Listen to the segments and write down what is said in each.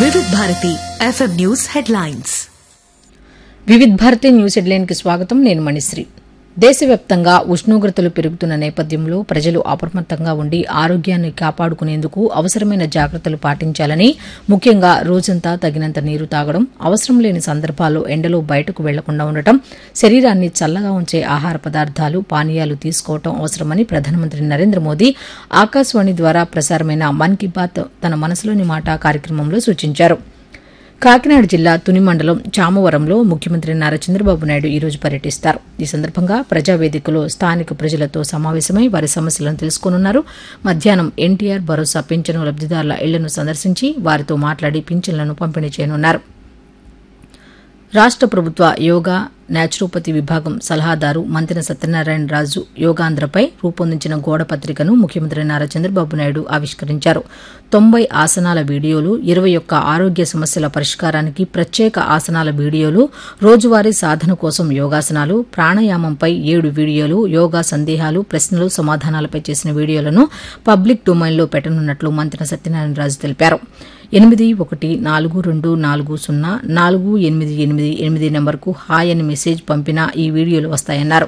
వివిధ Bharati FM news headlines Vividh Bharati news హెడ్లైన్కి స్వాగతం నేను మణిశ్రీ దేశవ్యాప్తంగా ఉష్ణోగ్రతలు పెరుగుతున్న నేపథ్యంలో ప్రజలు అప్రమత్తంగా ఉండి ఆరోగ్యాన్ని కాపాడుకునేందుకు అవసరమైన జాగ్రత్తలు పాటించాలని ముఖ్యంగా రోజంతా తగినంత నీరు తాగడం అవసరం లేని సందర్భాల్లో ఎండలో బయటకు వెళ్లకుండా ఉండటం శరీరాన్ని చల్లగా ఉంచే ఆహార పదార్థాలు పానీయాలు తీసుకోవటం అవసరమని ప్రధానమంత్రి నరేంద్ర మోదీ ఆకాశవాణి ద్వారా ప్రసారమైన మన్ కీ బాత్ తన మనసులోని మాట కార్యక్రమంలో సూచించారు కాకినాడ జిల్లా తుని మండలం చామవరంలో ముఖ్యమంత్రి నారా చంద్రబాబు నాయుడు ఈ రోజు పర్యటిస్తారు ఈ సందర్భంగా ప్రజావేదికలో స్థానిక ప్రజలతో సమావేశమై వారి సమస్యలను తెలుసుకోనున్నారు మధ్యాహ్నం ఎన్టీఆర్ భరోసా పింఛను లబ్దిదారుల ఇళ్లను సందర్శించి వారితో మాట్లాడి పింఛన్లను పంపిణీ చేయనున్నారు రాష్ట ప్రభుత్వ యోగా న్యాచురోపతి విభాగం సలహాదారు మంతిన సత్యనారాయణ రాజు యోగాంధ్రపై రూపొందించిన గోడ పత్రికను ముఖ్యమంత్రి నారా చంద్రబాబు నాయుడు ఆవిష్కరించారు తొంభై ఆసనాల వీడియోలు ఇరవై ఒక్క ఆరోగ్య సమస్యల పరిష్కారానికి ప్రత్యేక ఆసనాల వీడియోలు రోజువారీ సాధన కోసం యోగాసనాలు ప్రాణాయామంపై ఏడు వీడియోలు యోగా సందేహాలు ప్రశ్నలు సమాధానాలపై చేసిన వీడియోలను పబ్లిక్ డొమైన్లో పెట్టనున్నట్లు మంత్రి సత్యనారాయణ రాజు తెలిపారు ఎనిమిది ఒకటి నాలుగు రెండు నాలుగు సున్నా నాలుగు ఎనిమిది ఎనిమిది ఎనిమిది నెంబర్కు హాయ్ అని మెసేజ్ పంపినా ఈ వీడియోలు వస్తాయన్నారు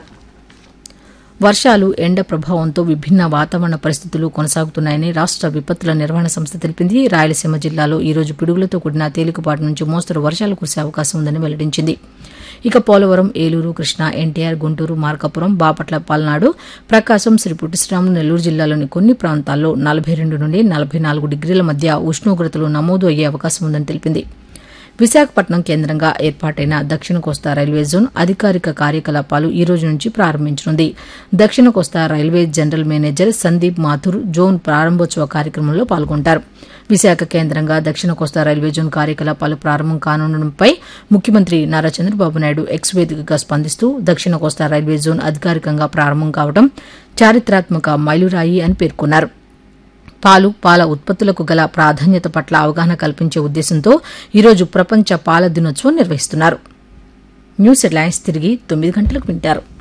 వర్షాలు ఎండ ప్రభావంతో విభిన్న వాతావరణ పరిస్థితులు కొనసాగుతున్నాయని రాష్ట విపత్తుల నిర్వహణ సంస్థ తెలిపింది రాయలసీమ జిల్లాలో ఈ రోజు పిడుగులతో కూడిన తేలికపాటి నుంచి మోస్తరు వర్షాలు కురిసే అవకాశం ఉందని వెల్లడించింది ఇక పోలవరం ఏలూరు కృష్ణా ఎన్టీఆర్ గుంటూరు మార్కాపురం బాపట్ల పల్నాడు ప్రకాశం శ్రీ పుట్టిశ్రాములు నెల్లూరు జిల్లాలోని కొన్ని ప్రాంతాల్లో నలభై రెండు నుండి నలభై నాలుగు డిగ్రీల మధ్య ఉష్ణోగ్రతలు నమోదు అయ్యే అవకాశం ఉందని తెలిపింది విశాఖపట్నం కేంద్రంగా ఏర్పాటైన దక్షిణ కోస్తా రైల్వే జోన్ అధికారిక కార్యకలాపాలు ఈ రోజు నుంచి ప్రారంభించనుంది దక్షిణ కోస్తా railway general manager Sandeep Mathur zone ప్రారంభోత్సవ కార్యక్రమంలో పాల్గొంటారు విశాఖ కేంద్రంగా దక్షిణ కోస్తా రైల్వే జోన్ కార్యకలాపాలు ప్రారంభం కానుండడంపై ముఖ్యమంత్రి నారా చంద్రబాబు నాయుడు ఎక్స్ వేదికగా స్పందిస్తూ దక్షిణ కోస్తా రైల్వే జోన్ అధికారికంగా ప్రారంభం కావడం చారిత్రాత్మక మైలురాయి అని పేర్కొన్నారు పాలు పాల ఉత్పత్తులకు గల ప్రాధాన్యత పట్ల అవగాహన కల్పించే ఉద్దేశంతో ఈరోజు ప్రపంచ పాల దినోత్సవం నిర్వహిస్తున్నారు న్యూస్ హెడ్లైన్స్ తిరిగి తొమ్మిది గంటలకు వింటారు